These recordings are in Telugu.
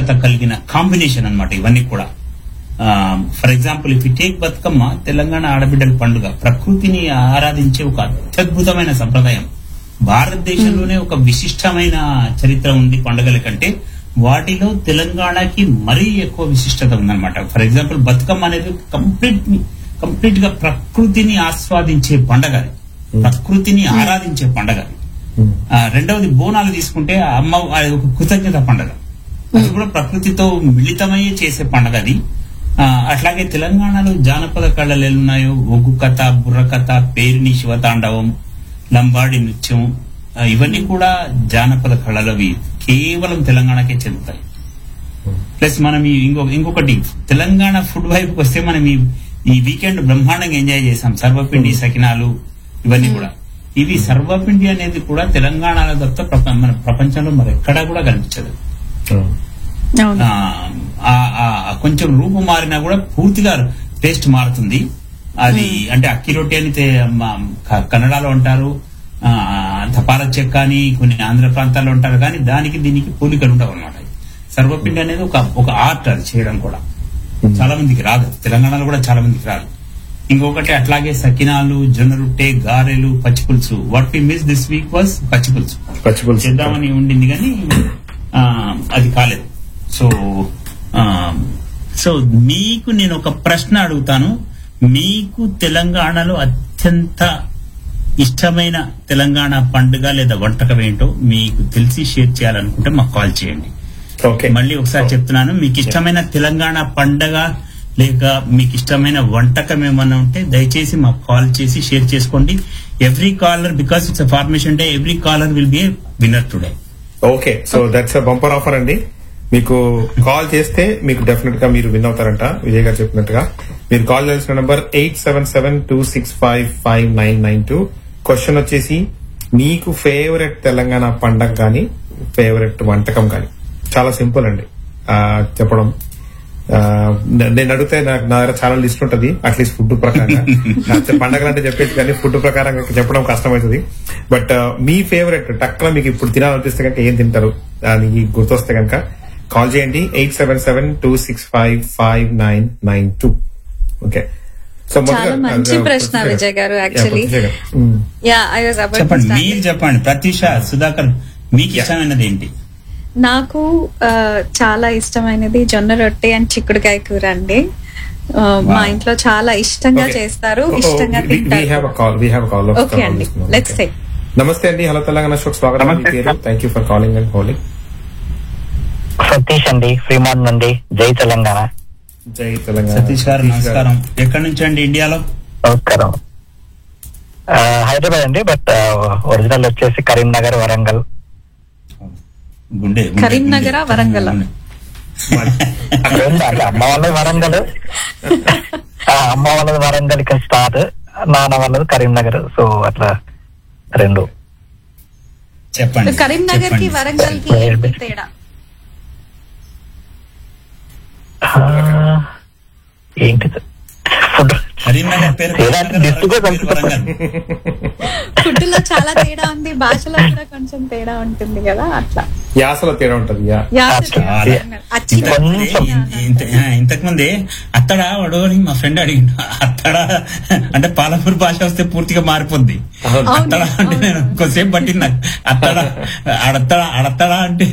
ప్రత్యేకత కలిగిన కాంబినేషన్ అన్నమాట ఇవన్నీ కూడా for example if take Bathukamma Telangana ఆడబిడ్డల పండుగ ప్రకృతిని ఆరాధించే ఒక అత్యద్భుతమైన సంప్రదాయం భారతదేశంలోనే ఒక విశిష్టమైన చరిత్ర ఉంది పండుగల కంటే వాటిలో తెలంగాణకి మరీ ఎక్కువ విశిష్టత ఉందన్నమాట ఫర్ ఎగ్జాంపుల్ బతుకమ్మ అనేది కంప్లీట్ కంప్లీట్ గా ప్రకృతిని ఆస్వాదించే పండగ అది. ప్రకృతిని ఆరాధించే పండగ అది. ఆ, రెండవది బోనాలు తీసుకుంటే ఆ అమ్మ అది ఒక కృతజ్ఞత పండగ అది కూడా ప్రకృతితో మిళితమయ్యే చేసే పండగ అది ఆ, అట్లాగే తెలంగాణలో జానపద కళలు ఎన్నున్నాయో ఒగ్గు కథ బుర్ర కథ పేరిని శివతాండవం లంబాడి నృత్యం ఆ, ఇవన్నీ కూడా జానపద కళలవి కేవలం తెలంగాణకే చెందుతాయి ప్లస్ మనం ఈ ఇంకొక ఇంకొకటి తెలంగాణ ఫుడ్ వైపుకి వస్తే మనం ఈ ఈ వీకెండ్ బ్రహ్మాండంగా ఎంజాయ్ చేసాం సర్వపిండి సకినాలు ఇవన్నీ కూడా ఇవి సర్వపిండి అనేది కూడా తెలంగాణలో తప్ప ప్రప- మన ప్రపంచంలో మరి ఎక్కడా కూడా కనిపించదు అవును ఆ, ఆ- ఆ కొంచెం రూపు మారినా కూడా పూర్తిగా టేస్ట్ మారుతుంది అది అంటే అక్కి రొట్టె అని తే- మా- క- కన్నడలో అంటారు ఆ, తపాల చెక్క అని కొన్ని ఆంధ్ర ప్రాంతాల్లో ఉంటారు కానీ దానికి దీనికి పోలికలు ఉండవు అనమాట సర్వపిండి అనేది ఒక ఒక ఆర్ట్ అది చేయడం కూడా చాలా మందికి రాదు తెలంగాణలో కూడా చాలా మందికి రాదు ఇంకొకటి అట్లాగే సకినాలు జొన్న రొట్టె గారెలు పచ్చి పులుసు what we miss this week was పచ్చి పులుసు పచ్చి పులుసు. చేద్దామని ఉండింది కానీ ఆ, అది కాలేదు సో ఆ, సో మీకు నేను ఒక ప్రశ్న అడుగుతాను మీకు తెలంగాణలో అత్యంత ఇష్టమైన తెలంగాణ పండుగ లేదా వంటకం ఏంటో మీకు తెలిసి షేర్ చేయాలనుకుంటే మాకు కాల్ చేయండి ఓకే మళ్ళీ ఒకసారి చెప్తున్నాను మీకు ఇష్టమైన తెలంగాణ పండగ లేక మీకు ఇష్టమైన వంటకం ఏమన్నా ఉంటే దయచేసి మాకు కాల్ చేసి షేర్ చేసుకోండి every caller because it's formation day every caller will be winner today okay so that's bumper offer అండి మీకు కాల్ చేస్తే మీకు డెఫినెట్ గా మీరు విన్ అవుతారంట విజయ్ గారు చెప్పినట్టుగా మీరు కాల్ చేయాల్సిన number eight seven seven two six five five nine nine two question వచ్చేసి మీకు ఫేవరెట్ తెలంగాణ పండగ కానీ ఫేవరెట్ వంటకం కానీ చాలా సింపుల్ అండి ఆ, చెప్పడం ఆ, నే- నేను అడిగితే నాకు నా దగ్గర చాలా లిస్ట్ ఉంటుంది అట్లీస్ట్ ఫుడ్ ప్రకారంగా నాకు పండగలు అంటే చెప్పేసి కానీ ఫుడ్ ప్రకారంగా చెప్పడం కష్టమవుతుంది బట్ మీ ఫేవరెట్ టక్కున మీకు ఇప్పుడు తినాలనిపిస్తే కనుక ఏం తింటారు దానికి గుర్తొస్తే కనుక కాల్ చేయండి eight seven seven two six five five nine nine two okay so చాలా మంచి ప్రశ్న విజయ్ గారు యాక్చువల్లీ యా ఐ వాజ్ చెప్పండి మీరు చెప్పండి ప్రతీష సుధాకర్ మీకు ఇష్టమైనది ఏంటి నాకు ఆ, చాలా ఇష్టమైనది జొన్న రొట్టె అండ్ చిక్కుడుకాయ కూర అండి ఆ, మా Wow. ఇంట్లో చాలా ఇష్టంగా చేస్తారు ఇష్టంగా వి హ్యావ్ తింటారు call we have call okay అండి లెట్స్ టేక్ నమస్తే అండి హలో తెలంగాణ షోక్ స్వాగతం మీ పేరు thank you for calling and హోలింగ్ సతీష్ అండి ఫ్రీమాన్ నుండి జై తెలంగాణ జై తెలంగాణ సతీష్ గారు నమస్కారం ఎక్కడి నుంచి అండి ఇండియాలో నమస్కారం ఆ, హైదరాబాద్ అండి బట్ ఒరిజినల్ వచ్చేసి కరీంనగర్ వరంగల్ గుండె గుండె, కరీంనగరా, గుండె. వరంగలా? గుండె. రెండు అంటే అమ్మ వాళ్ళది వరంగల్ ఆ, అమ్మ వాళ్ళది వరంగల్ ఇక్కడ స్టార్ట్ నాన్న వాళ్ళది కరీంనగర్ సో అట్లా రెండు చెప్పండి కరీంనగర్ కి చెప్పండి. వరంగల్ కి ఏంటి తేడా ఆ, ఏంటి ఫుడ్ కరీంనగర్ పేరు తేడా అంటే కరీంనగర్, district గా వరంగల్ పేరు కలుపుతారు. వరంగల్. ఫుడ్ లో చాలా తేడా ఉంది భాషలో కూడా కొంచెం తేడా ఉంటుంది కదా అట్లా యాసలో తేడా ఉంటది యా యా, చాలా. అచ్చి కొంచెం. ఇంతకు ముందే అత్తడా వాడు అని మా ఫ్రెండ్ అడిగిండు అత్తడా అంటే పాలపూర్ భాష వస్తే పూర్తిగా మారిపోద్ది అవును. అత్తడా అంటే నేను కొంతసేపు పట్టింది నాకు అత్తడా అడత్తడా అడత్తడా అంటే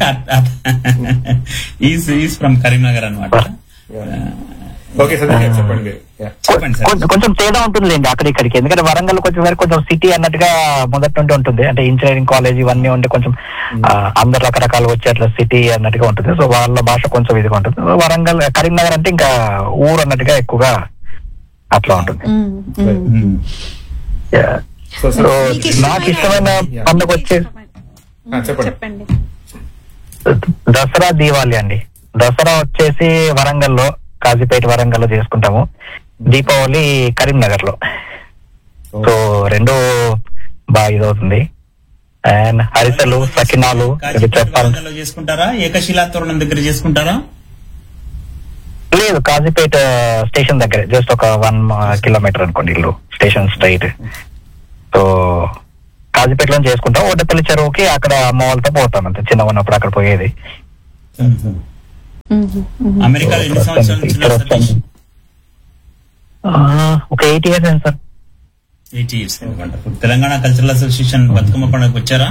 ఈస్ ఈస్ ఫ్రమ్ కరీంనగర్ అనమాట ఓకే సతీష్ గారు చెప్పండి మీరు Yeah. చెప్పండి సార్ కొంచెం కొంచెం తేడా ఉంటుందిలేండి అక్కడ ఇక్కడికి ఎందుకంటే వరంగల్ వచ్చేసరికి కొంచెం సిటీ అన్నట్టుగా మొదటి నుండి ఉంటుంది అంటే ఇంజనీరింగ్ కాలేజ్ ఇవన్నీ ఉంటే కొంచెం ఆ, అందరు రకరకాలు వచ్చి అట్లా సిటీ అన్నట్టుగా ఉంటుంది సో వాళ్ళ భాష కొంచెం ఇదిగా ఉంటుంది వరంగల్ కరీంనగర్ అంటే ఇంకా ఊరు అన్నట్టుగా ఎక్కువగా అట్లా ఉంటుంది ఉమ్. Yeah. సో సో నాకు ఇష్టమైన పండుగ వచ్చే ఆ, చెప్పండి. చెప్పండి దసరా దీవాలి అండి దసరా వచ్చేసి వరంగల్లో కాజీపేట వరంగల్లో చేసుకుంటాము దీపావళి కరీంనగర్ లో సో రెండు బాగా ఇదవుతుంది అండ్ హరిసలు సకినాలు ఇది కాజీపేట చెప్పాలి వరంగల్లో చేసుకుంటారా ఏకశిలా తోరణం దగ్గర చేసుకుంటారా లేదు కాజీపేట స్టేషన్ దగ్గరే జస్ట్ ఒక వన్ కిలోమీటర్ అనుకోండి ఇల్లు స్టేషన్ స్ట్రైట్ సో కాజీపేటలో చేసుకుంటాం ఓటపల్లి చెరువుకి అక్కడ అమ్మ వాళ్ళతో పోతాం అంతే చిన్న ఉన్నప్పుడు అక్కడ పోయేది అమెరికాలో ఎన్ని సంవత్సరాల నుంచి ఉన్నారు సతీష్ ఆ, ఒక ఎయిట్ ఇయర్స్ అయింది sir eight years wonderful Telangana cultural association Bathukamma పండుగకి వచ్చారా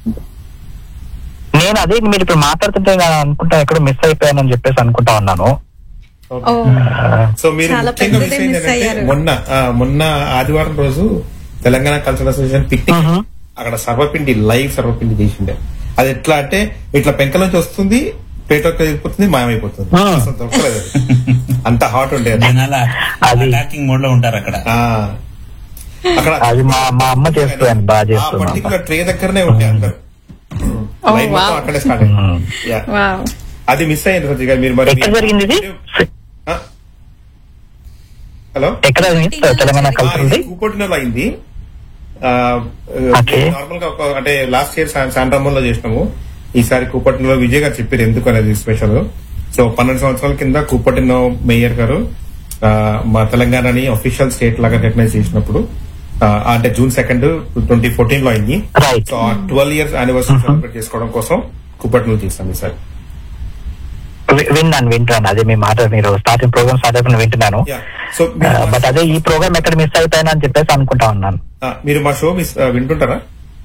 నేను అదే మీరు ఇప్పుడు మాట్లాడుతుంటే నేను అనుకుంటా ఎక్కడో మిస్ అయిపోయానని చెప్పేసి అనుకుంటా ఉన్నాను ఓ సో మీరు చాలా ముఖ్యంగా పెద్దదే విషయం miss ఏంటంటే అయ్యారు. మొన్న ఆ, మొన్న ఆదివారం రోజు తెలంగాణ కల్చరల్ అసోసియేషన్ పిక్నిక్ మ్మ్. అక్కడ సర్వపిండి లైవ్ సర్వపిండి చేసిండే అది ఎట్లా అంటే ఇట్లా పెంక నుంచి వస్తుంది పేటలోకి వెళ్ళిపోతుంది మాయమైపోతుంది మ్మ్. అసలు దొరకలేదు అది. అంత హాట్ ఉండే అది. జనాల అది- అటాకింగ్ మోడ్ లో ఉంటారు అక్కడ ఆ. అక్కడ అది మా మా అమ్మ చేస్తుంది బాగా ఆ చేస్తుంది మా అమ్మ. పర్టికులర్ ట్రే దగ్గరనే ఉండే అందరు Oh, లైవ్ మొత్తం wow. అక్కడే స్టార్ట్ అయింది మ్మ్. Yeah. వావ్ అది మిస్ అయ్యింది సత్య గారు మీరు మరి ఎక్కడ జరిగింది ఇది ఆ? హలో ఎక్కడ జరిగింది? తెలంగాణ కల్చరల్ డే కూపటినలో అయింది Okay. నార్మల్ గా ఒక- అంటే లాస్ట్ ఇయర్ శాండ్రమోన్ లో చేసినాము ఈసారి కూపటినలో విజయ్ గారు చెప్పారు ఎందుకు అనేది స్పెషల్ సో పన్నెండు సంవత్సరాల కింద కూపటినో మేయర్ గారు ఆ, మా తెలంగాణని అఫీషియల్ స్టేట్ లాగా రికగ్నైజ్ చేసినప్పుడు ఆ, అంటే జూన్ సెకండ్ ట్వంటీ ఫోర్టీన్ లో అయింది Right. సో ఆ ట్వెల్వ్ ఇయర్స్ యానివర్సరీ సెలబ్రేట్ చేసుకోవడం కోసం కూపటినలో చేస్తాం ఈసారి వి- విన్నాను వింటాను అదే మీ మాట మీరు స్టార్టింగ్ ప్రోగ్రామ్ స్టార్ట్ అయిపోయిన వింటున్నాను Yeah. సో బట్ అదే ఈ ప్రోగ్రామ్ ఎక్కడ మిస్ అయిపోయాను అని చెప్పేసి అనుకుంటా ఉన్నాను ఆ, మీరు మా షో మిస్ ఆ, వింటుంటారా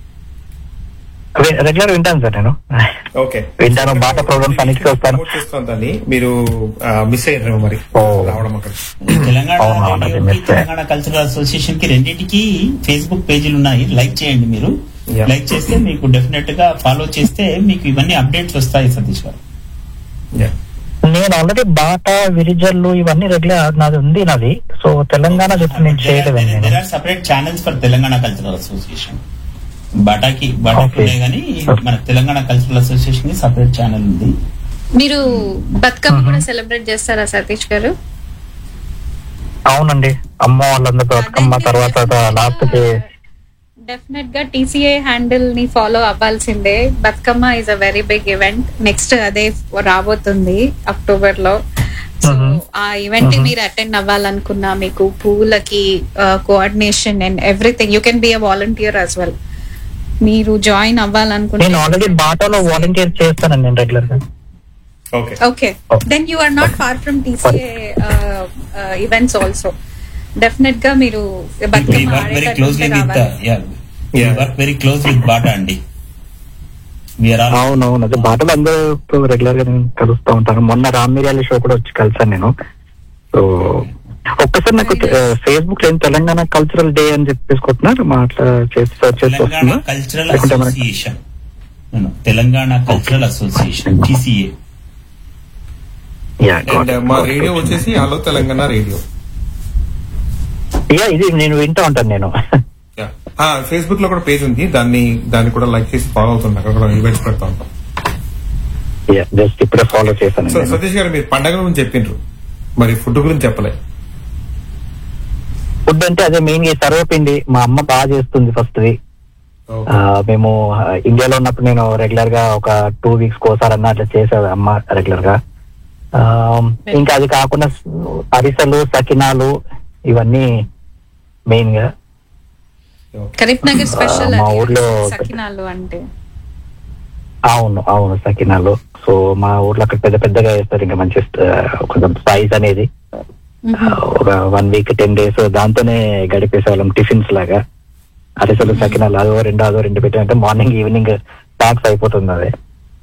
రెగ్యులర్ వింటాను సార్ నేను ఓకే వింటాను బాట ప్రోగ్రామ్స్ అన్నిటికీ వస్తాను ప్రమోట్ చేస్తాం దాన్ని మీరు మిస్ అయ్యారు మరి ఓ. రావడం అక్కడ తెలంగాణ అవును, అవును, అది రేడియోకి, మిస్ అయ్యా. తెలంగాణ కల్చరల్ అసోసియేషన్ కి రెండింటికి ఫేస్బుక్ పేజీలు ఉన్నాయి లైక్ చేయండి మీరు Yeah. లైక్ చేస్తే మీకు డెఫినెట్ గా ఫాలో చేస్తే మీకు ఇవన్నీ అప్డేట్స్ వస్తాయి సతీష్ గారు Yeah. నేను ఆల్రెడీ బాట విరిజర్లు ఇవన్నీ రెగ్యులర్ నాది ఉంది నాది సో తెలంగాణ చెప్పి నేను చేయలేదండి దెర్ నేను are separate channels for Telangana cultural association బాటాకి బాటాకి Okay. ఉండే కానీ మన తెలంగాణ కల్చరల్ అసోసియేషన్ కి సపరేట్ ఛానల్ ఉంది మీరు బతుకమ్మ కూడా సెలబ్రేట్ చేస్తారా సతీష్ గారు అవునండి అమ్మ వాళ్ళందరూ బతుకమ్మ తర్వాత లాస్ట్ కి డెఫినెట్ గా టీసీఏ హ్యాండిల్ ని ఫాలో అవ్వాల్సిందే Bathukamma is a very big event next అదే రాబోతుంది అక్టోబర్ లో సో Mhm. ఆ ఈవెంట్ కి మీరు అటెండ్ అవ్వాలనుకున్నా మీకు పువ్వులకి coordination and everything you can be a volunteer as well మీరు జాయిన్ అవ్వాలనుకుంటే నేను ఆల్రెడీ బాటాలో వాలంటీర్ చేస్తానండి నేను రెగ్యులర్ గా okay okay then you are not far from TCA events also definite గా మీరు we బతుకమ్మ work very ఆడేటట్టు closely with రావాలి. the yeah we Yeah. work very close with BATA అండి we are all అవునవును అదే బాటలు అందరూ రెగ్యులర్ గా నేను కలుస్తూ ఉంటాను మొన్న రామ్ మిర్యాల షో కూడా వచ్చి కలిసాను నేను సో ఒక్కసారి నాకు ఫేస్బుక్ లో ఏం తెలంగాణ కల్చరల్ డే అని చెప్పేసి కొట్టినారు మా అట్లా చేసి search చేసి తెలంగాణ వస్తుందా కల్చరల్ లేకుంటే మనకి- association Telangana cultural association TCA Yeah, got అండ్ it, మా got it. రేడియో వచ్చేసి హలో తెలంగాణ రేడియో Yeah, ఇది నేను వింటూ ఉంటాను నేను ఫేస్బుక్ లో కూడా పేజ్ ఉంది దాన్ని దాన్ని కూడా లైక్ చేసి ఫాలో అవుతుంది అక్కడ కూడా ఈవెంట్స్ పెడతా ఉంటాం జస్ట్ ఇప్పుడే ఫాలో చేశాను సో నేను. సతీష్ గారు మీరు పండగ గురించి చెప్పిండ్రు మరి ఫుడ్ గురించి చెప్పలే ఫుడ్ అంటే అదే మెయిన్ గా ఈ సర్వపిండి మా అమ్మ బాగా చేస్తుంది ఫస్ట్ ది ఆ, మేము ఆ, ఇండియాలో ఉన్నప్పుడు నేను రెగ్యులర్ గా ఒక టూ వీక్స్ కోసారన్నా అట్లా చేసేది అమ్మ రెగ్యులర్ గా ఆ, ఇంకా అది కాకుండా అరిసెలు సకినాలు ఇవన్నీ మెయిన్ గా కరీంనగర్ స్పెషల్ మా ఊర్లో సకినాలు అంటే అవును అవును సకినాలు సో మా ఊర్లో అక్కడ పెద్ద పెద్దగా వేస్తారు ఇంకా మంచి ఆ, కొంచెం సైజ్ అనేది ఆ, ఒక వన్ వీక్ టెన్ డేస్ దాంతోనే గడిపేసే వాళ్ళం టిఫిన్స్ లాగా అరిసెలు సకినాలు అదో రెండు అదో రెండు పెట్టామంటే మార్నింగ్ ఈవినింగ్ స్నాక్స్ అయిపోతుంది అదే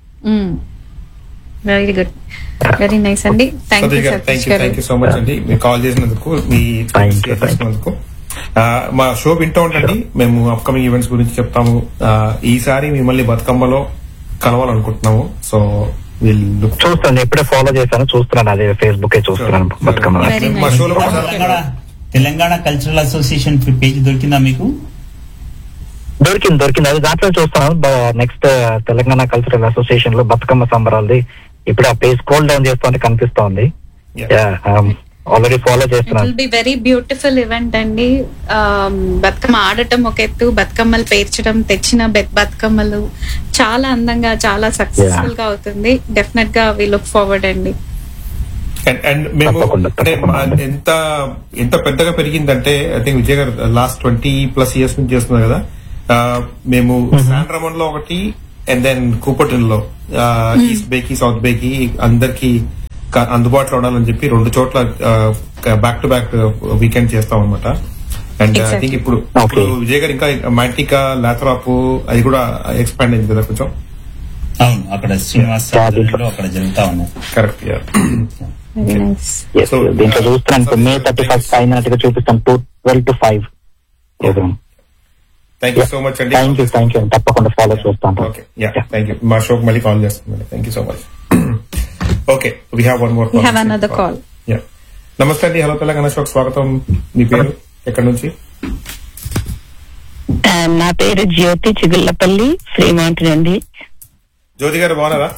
వెరీ గుడ్ వెరీ నైస్ అండి thank you Satish garu thank Satish you garu thank you so much అండి మీరు కాల్ చేసినందుకు మీ Thank you, share చేసినందుకు ఆ, మా షో వింటూ ఉండండి మేము అప్కమింగ్ ఈవెంట్స్ గురించి చెప్తాము ఆ, ఈసారి మిమ్మల్ని బతుకమ్మలో కలవాలనుకుంటున్నాము సో వీళ్ళు చూస్తాను ఎప్పుడే ఫాలో చేశాను చూస్తున్నాను అదే ఫేస్బుక్ చూస్తున్నాను బతుకమ్మ Very మా nice. షోలో కూడా Telangana Telangana cultural association page దొరికిందా మీకు దొరికింది దొరికింది అది దాంట్లో చూస్తాను నెక్స్ట్ తెలంగాణ కల్చరల్ అసోసియేషన్ లో బతుకమ్మ సంబరాలది ఇప్పుడు ఆ పేజ్ స్క్రోల్ డౌన్ చేస్తుంటే కనిపిస్తోంది Yeah. ఆల్రెడీ ఫాలో ఇట్ చేస్తున్నాను will be very beautiful event అండి Um, బతుకమ్మ ఆడటం ఒక ఎత్తు బతుకమ్మలు పేర్చడం తెచ్చిన బె- బతుకమ్మలు చాలా అందంగా చాలా సక్సెస్ఫుల్ గా అవుతుంది డెఫినెట్ గా వి లుక్ ఫార్వర్డ్ అండి అండ్ అండ్ మేము తప్పకుండా, అంటే తప్పకుండా. మా- ఎంత ఎంత పెద్దగా పెరిగిందంటే ఐ థింక్ విజయ్ గారు లాస్ట్ ట్వంటీ ప్లస్ ఇయర్స్ నుంచి చేస్తున్నారు కదా ఆ, మేము శాండ్రమన్ లో ఒకటి అండ్ దెన్ కూపటన్ లో ఈస్ట్ బేకి సౌత్ బేకి అందరికి క- అందుబాటులో ఉండాలని చెప్పి రెండు చోట్ల బ్యాక్ టు బ్యాక్ వీకెండ్ చేస్తాం అనమాట అండ్ ఐ Exactly. థింక్ ఇప్పుడు Okay. ఇప్పుడు విజయ్ గారు ఇంకా మైటికా లాథరాప్ అది కూడా ఎక్స్పాండ్ అయింది కదా కొంచెం అవును అక్కడ శ్రీనివాస్ ఆధ్వర్యంలో అక్కడ జరుగుతా ఉన్నాయి correct very nice Yes, So, దీంట్లో uh, చూస్తున్నాం ఇప్పుడు మే థర్టీ ఫస్ట్ అయినట్టుగా చూపిస్తాం two twelve to five programme thank you so much అండి థ్యాంక్ యూ థ్యాంక్ యూ తప్పకుండా ఫాలో చేస్తాం ఓకే యా థ్యాంక్ యూ మా షోకి మళ్ళీ కాల్ చేస్తున్నాను thank you so much okay we have one more We have another call. Yeah నమస్తే అండి హలో తెలంగాణ షోకి స్వాగతం మీ పేరు ఎక్కడి నుంచి ఆ, నా పేరు జ్యోతి చిగుళ్ళపల్లి శ్రీమాంటి అండి జ్యోతి గారు బాగున్నారా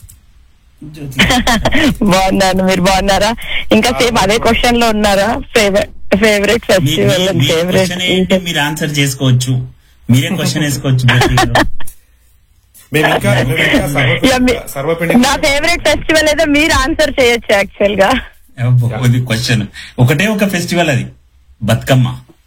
బాగున్నాను మీరు బాగున్నారా ఇంకా సేమ్ అదే క్వశ్చన్ లో ఉన్నారా ఫేవరెట్ ఫేవరెట్ మీ- ఫెస్టివల్ మీ- మీ ఫేవరెట్ క్వశ్చన్ ఏంటి మీరు ఆన్సర్ చేసుకోవచ్చు మీరే క్వశ్చన్ వేసుకోవచ్చు జ్యోతి గారు. మేము ఇంకా మేము ఇంకా సర్వ- సర్వపిండి నా ఫేవరెట్ ఫెస్టివల్ ఏదో మీరు ఆన్సర్ చేయొచ్చు యాక్చువల్ గా అబ్బో, ఇది క్వశ్చన్ ఒకటే ఒక ఫెస్టివల్ అది బతుకమ్మ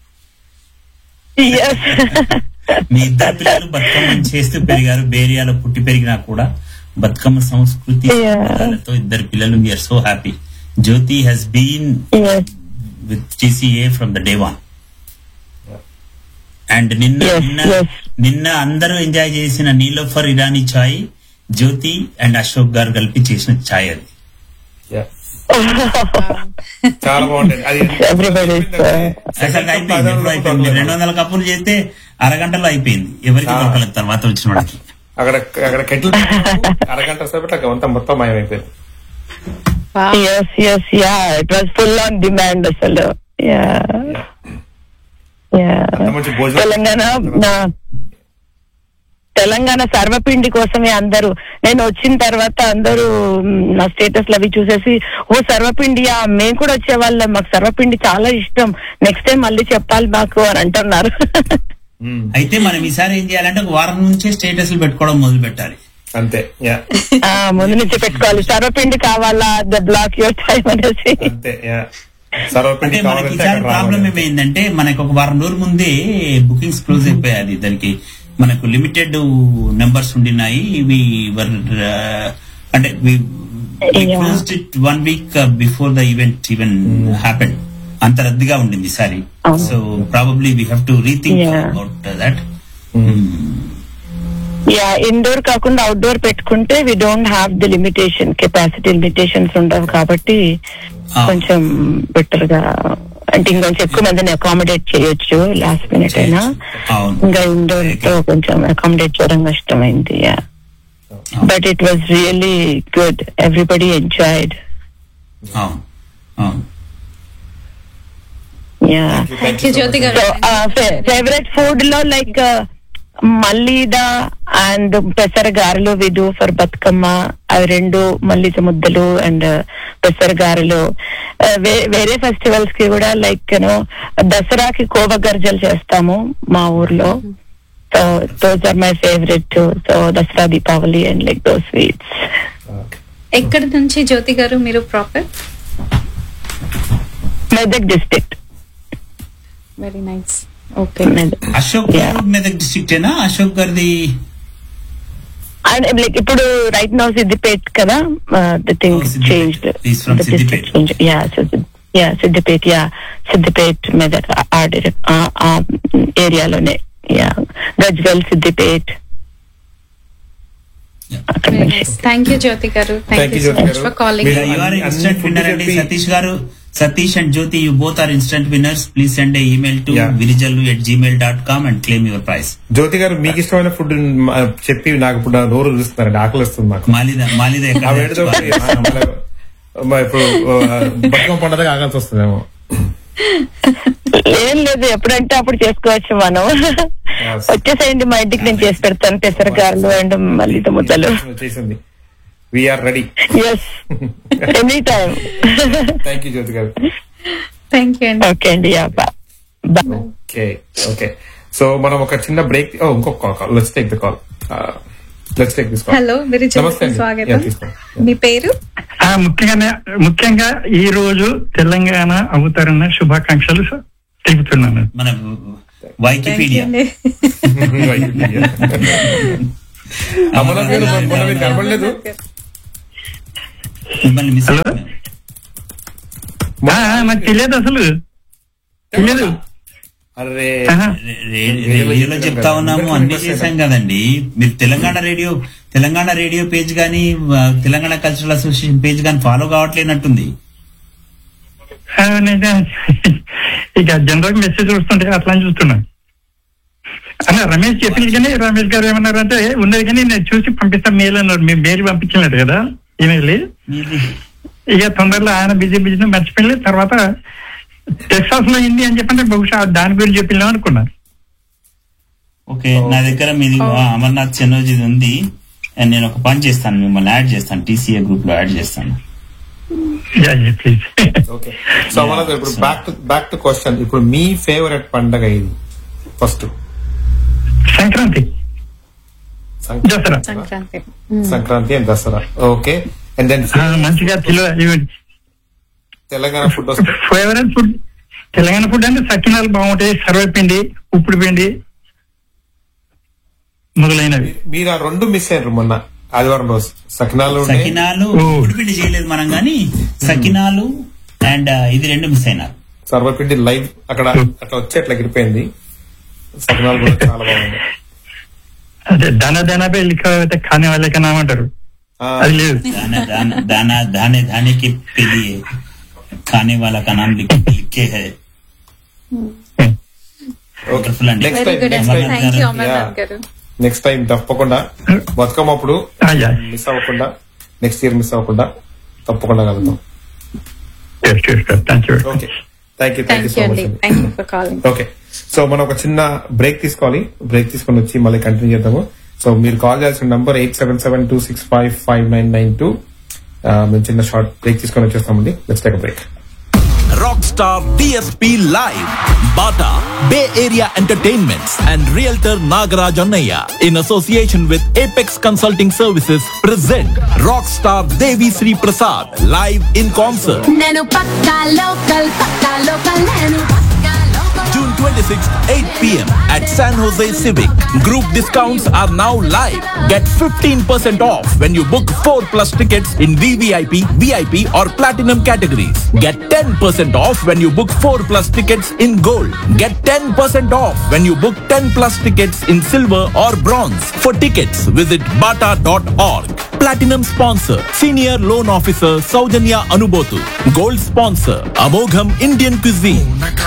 Yes. మీ ఇద్దరు పిల్లలు బతుకమ్మ చేస్తూ పెరిగారు బేరియాలో పుట్టి పెరిగినా కూడా బతుకమ్మ సంస్కృతి Yeah. సంప్రదాయాలతో ఇద్దరు పిల్లలు we are so happy Jyothi has been Yes. With TCA from the day one and నిన్న Yes, నిన్న yes. నిన్న అందరూ ఎంజాయ్ చేసిన నీలోఫర్ ఇరానీ చాయ్ జ్యోతి అండ్ అశోక్ గారు కలిపి చేసిన చాయ్ అది Yeah. చాలా బాగుంటుంది అది Everybody is, uh, అసలు అయిపోయింది ఎప్పుడు అయిపోయింది రెండు వందల కప్పులు చేస్తే అరగంటలో అయిపోయింది ఎవరికి Ah. దొరకలేదు తర్వాత వచ్చిన వాడికి అక్కడ అక్కడ కెట్లు అరగంట సేపట్లో అంతా మొత్తం మాయమైపోయింది yes, yes, yeah. It was full on demand అసలు Yeah. Yeah. అంత మంచి భోజనం తెలంగాణ నా- తెలంగాణ సర్వపిండి కోసమే అందరూ నేను వచ్చిన తర్వాత అందరూ మ్, నా స్టేటస్ అవి చూసేసి ఓ సర్వపిండి మేము కూడా వచ్చే వాళ్ళం మాకు సర్వపిండి చాలా ఇష్టం నెక్స్ట్ టైం మళ్ళీ చెప్పాలి మాకు అని అంటున్నారు మ్మ్. అయితే మనం ఈసారి ఏం చేయాలంటే ఒక వారం నుంచే స్టేటస్లు పెట్టుకోవడం మొదలు పెట్టాలి అంతే యా ఆ, ముందు నుంచి పెట్టుకోవాలి సర్వపిండి కావాలా ద బ్లాక్ యువర్ టైం అనేసి అంతే యా సర్వపిండి అంటే మనకి కావాలంటే ఈసారి అక్కడ ప్రాబ్లం రావాలి. ఏమైందంటే మనకి ఒక వారం రోజుల ముందే బుకింగ్స్ క్లోజ్ అయిపోయాయి దానికి మనకు లిమిటెడ్ నెంబర్స్ ఉండినాయి ఇవి were, uh, అంటే Yeah. Closed it one week before the event even happen అంత రద్దీగా ఉండింది ఈసారి అవును. So probably we have to rethink Yeah. About that yeah indoor కాకుండా అవుట్డోర్ పెట్టుకుంటే we don't have the limitation capacity limitations ఉండవు కాబట్టి Ah. కొంచెం బెటర్ గా అంటే ఇంకొంచెం ఎక్కువ మందిని అకామిడేట్ చేయొచ్చు లాస్ట్ మినిట్ అయినా అవును ఇంకా ఇండోర్ తో కొంచెం అకామిడేట్ చేయడం కష్టమైంది yeah but it was really good everybody enjoyed అవును అవును yeah thank you Jyothi garu so favourite food లో లైక్ మల్లీద అండ్ పెసర గారెలు విదు ఫర్ బతుకమ్మ అవి రెండు మల్లిద ముద్దలు అండ్ పెసర గారెలు Uh, వే- వేరే ఫెస్టివల్స్ కి కూడా లైక్ యూనో దసరాకి కోవ గర్జలు చేస్తాము మా ఊర్లో so those are my favourite so Dasara Deepavali and like those sweets ఎక్కడి నుంచి జ్యోతి గారు మీరు proper Medak district very nice okay Medak Ashok Yeah. Garu Medak district ఏనా అశోక్ గారిది అండ్ లైక్ ఇప్పుడు రైట్ నౌ సిద్దిపేట్ కదా the thing Oh, Siddipet. Changed He's from Siddipet. Yeah yeah Siddipet yeah Siddipet Medak ఆ ఏరియాలోనే యా గజ్వెల్ సిద్దిపేట్ అక్కడ నుంచి thank you Jyothi garu thank Thank you you, so Jyothi much గారు. ఫర్ కాలింగ్ మీరు- యు ఆర్ అన్ని ఇన్స్టెంట్ food విన్నర్ అండి చెప్పి- Satish garu Satish and Jyothi you both are instant winners please send email to Yeah. Virijallu at Gmail dot com and claim your prize Jyothi garu మీకు ఇష్టమైన ఫుడ్ చెప్పి నాకు ఇప్పుడు నా నోరు చూస్తున్నారండి ఆకలి వస్తుంది మాకు మాలిద మాలిద ఆ ఎక్కడ వేడితో పోయి, ఆ, మళ్ళీ, మా ఇప్పుడు ఆ, బతుకమ్మ పండుగ ఆగాల్సి వస్తుందేమో ఏం లేదు ఎప్పుడంటే అప్పుడు చేసుకోవచ్చు మనం Yes. వచ్చేసేయండి మా ఇంటికి నేను చేసి పెడతాను పెసరగారులు అండ్ మళ్ళీ ముద్దలు చేసింది we are ready as any time thank you Jyothi garu thank you అండి ఓకే అండి yeah bye okay okay so మనం ఒక చిన్న బ్రేక్ ఓ ఇంకొక call let's take the call let's take this call hello నమస్తే విరిజల్కి అండి. స్వాగతం Yeah, తీసుకోండి. మీ పేరు ఆ ముఖ్యంగా ముఖ్యంగా ఈ రోజు తెలంగాణ అవతరణ శుభాకాంక్షలు తెలుపుతున్నాను మన థ్యాంక్ యూ వైకిపీడియా అండి అమలా గారు మొన్న మీరు కనపడలేదు మిమ్మల్ని మిస్ హలో? ఆ, ఆ, నాకు తెలియదు అసలు తెలియదు అరే ఆహా. రే- రే- రేడియోలో చెప్తా ఉన్నాము అన్ని చేశాం కదండి మీరు Telangana radio Telangana radio page గానీ ఆ, తెలంగాణ కల్చరల్ అసోసియేషన్ పేజ్ గానీ ఫాలో కావట్లేనట్టుంది ఆ, నేను ఇక జనరల్ మెసేజ్ వస్తుంటే అట్లా అని చూస్తున్నా అన్న రమేష్ చెప్పింది కానీ రమేష్ గారు ఏమన్నారంటే ఉన్నది కానీ నేను చూసి పంపిస్తాను మెయిల్ అన్నారు మీరు మెయిల్ పంపించలేదు కదా ఈమెయిల్ మీది ఇక తొందరలో ఆయన బిజీ బిజీ మర్చిపోయి తర్వాత టెక్సాస్ లో అయింది అని చెప్పంటే బహుశా దాని గురించి చెప్పినాం అనుకున్నా ఓకే నా దగ్గర మీది ఆ, అమర్నాథ్ చెన్నోజ్ ఇది ఉంది అండ్ నేను ఒక పని చేస్తాను మిమ్మల్ని యాడ్ చేస్తాను టీసీఏ గ్రూప్ లో యాడ్ చేస్తాను please okay so Amarnath garu, ఇప్పుడు back to back to question ఇప్పుడు మీ ఫేవరెట్ పండగ ఇది first Sankranti Dasara Sankranti Sankranti and Dasara okay and then ఆ, మంచిగా తెలు తెలంగాణ ఫుడ్ వస్తే ఫేవరెట్ ఫుడ్ తెలంగాణ ఫుడ్ అంటే సకినాలు బాగుంటాయి సర్వపిండి ఉప్పుడు పిండి మొదలైనవి మీరు ఆ రెండు మిస్ అయ్యారు మొన్న ఆదివారం రోజు సకినాలు ఉన్నాయి. సకినాలు ఓ. ఉడిపిండి చేయలేదు మనం గానీ సకినాలు అండ్ ఇది రెండు మిస్ అయినారు సర్వపిండి లైవ్ అక్కడ అట్లా వచ్చి అట్లా గిరిపోయింది సకినాలు కూడా చాలా బాగుంది అదే దానా దానా పే లిఖా అయితే ఖానే వాళ్ళే కన్నా అంటారు ఆ, అది లేదు दाना दाना दाना दाने दाने के पे लिए खाने वाला का नाम लिख लिखे है వండర్ఫుల్ అండి Next very time, good next అండి time. Thank you Yeah. Amarnath garu next time తప్పకుండా బతుకమ్మ అప్పుడు అయ్యా మిస్ అవ్వకుండా నెక్స్ట్ ఇయర్ మిస్ అవ్వకుండా తప్పకుండా కలుగుతాం thank you okay thank you thank you thank so you much అండి thank you for calling okay so మనం ఒక చిన్న బ్రేక్ తీసుకోవాలి బ్రేక్ తీసుకొని వచ్చి మళ్ళీ కంటిన్యూ చేద్దాము సో మీరు కాల్ చేయాల్సిన number eight seven seven two six five five nine nine two మేము చిన్న షార్ట్ బ్రేక్ తీసుకొని వచ్చేస్తామండి let's take break Rockstar DSP Live, Bata, Bay Area Entertainments, and Realtor Nagaraj Annaya in association with Apex Consulting Services present Rockstar Devi Sri Prasad live in concert. నేను పక్కా లోకల్ పక్కా లోకల్ నేను పక్కా local June 26th, 8 p.m. at San Jose Civic. Group discounts are now live. Get 15% off when you book 4 plus tickets in VVIP, VIP or Platinum categories. Get 10% off when you book 4 plus tickets in gold. Get 10% off when you book 10 plus tickets in silver or bronze. For tickets, visit bata.org. Platinum sponsor, Senior Loan Officer Saujanya Anubotu. Gold sponsor, Amogham Indian Cuisine.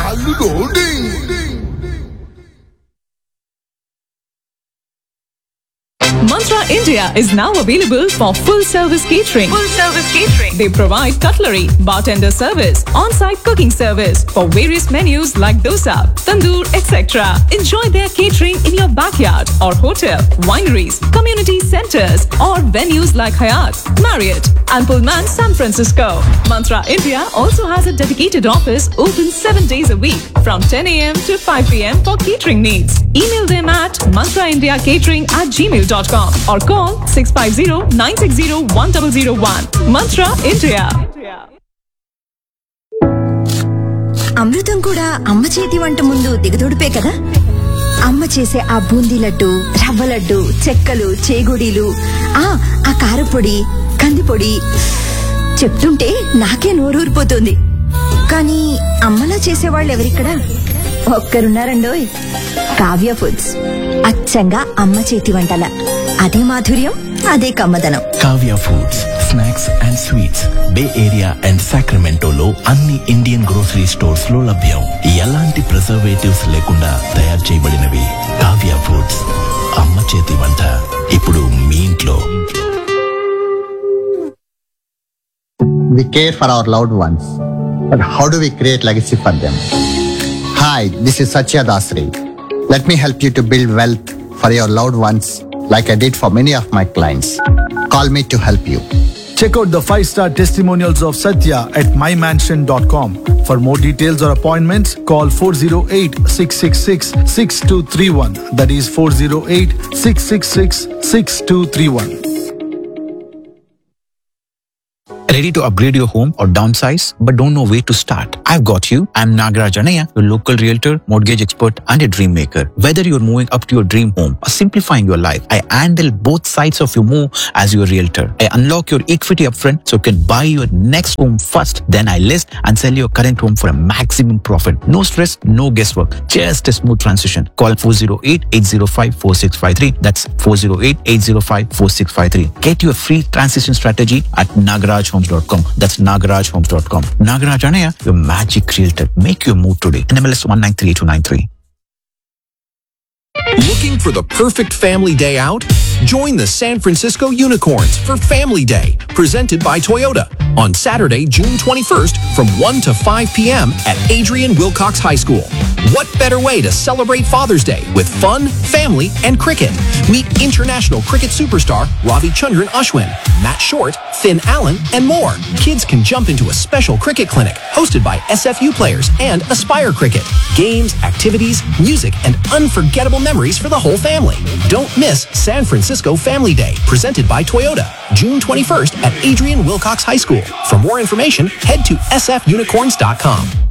Mantra India is now available for full service catering. Full service catering. They provide cutlery, bartender service, on-site cooking service for various menus like dosa, tandoor, etc. Enjoy their catering in your backyard or hotel, wineries, community centers, or venues like Hyatt, Marriott, and Pullman San Francisco. Mantra India also has a dedicated office open seven days a week from 10 a.m. to 5 p.m. for catering needs. Email them at mantraindiacatering at gmail.com or call 650-960-1001. Mantra India. అమృతం కూడా అమ్మ చేతి వంట ముందు దిగదొడిపే కదా అమ్మ చేసే ఆ బూందీ లడ్డు రవ్వ లడ్డు చెక్కలు చేగుడీలు ఆ ఆ కారపొడి కందిపొడి చెప్తుంటే నాకే నోరూరిపోతుంది కానీ అమ్మలా చేసేవాళ్ళు ఎవరిక్కడ ఒక్కరున్నారండోయ్ కావ్య ఫుడ్స్ అచ్చంగా అమ్మ చేతి వంటల అదే మాధుర్యం అదే కమ్మదనం Kavya foods snacks and sweets bay area and సాక్రమెంటోలో అన్ని ఇండియన్ గ్రోసరీ స్టోర్స్ లో లభ్యం ఎలాంటి ప్రిజర్వేటివ్స్ లేకుండా తయారు చేయబడినవి కావ్య ఫుడ్స్ అమ్మ చేతి వంట ఇప్పుడు మీ ఇంట్లో We care for our loved ones, but how do we create legacy for them? Hi, this is Satya Dasri. Let me help you to build wealth for your loved ones like I did for many of my clients. Call me to help you. Check out the five star testimonials of Satya at mymansion.com. For more details or appointments, call 408 666 6231. That is 408 666 6231. Ready to upgrade your home or downsize but don't know where to start? I I've got you. I'm Nagaraj Anaya, your local realtor, mortgage expert, and a dream maker. Whether you're moving up to your dream home or simplifying your life, I handle both sides of your move as your realtor. I unlock your equity upfront so you can buy your next home first. Then I list and sell your current home for a maximum profit. No stress, no guesswork, just a smooth transition. Call 408-805-4653. That's 408-805-4653. Get your free transition strategy at nagarajhomes.com. That's nagarajhomes.com. Nagaraj Anaya, your magic realtor. Make your move today. NMLS 1938293. Looking for the perfect family day out? Join the San Francisco Unicorns for Family Day, presented by Toyota, on Saturday, June 21st from 1 to 5 p.m. at Adrian Wilcox High School. What better way to celebrate Father's Day with fun, family, and cricket? Meet international cricket superstar Ravi Chandran Ashwin, Matt Short, Finn Allen, and more. Kids can jump into a special cricket clinic hosted by SFU players and Aspire Cricket. Games, activities, music, and unforgettable memories for the whole family. Don't miss San Francisco Family Day, presented by Toyota, June 21st at Adrian Wilcox High School. For more information, head to sfunicorns.com.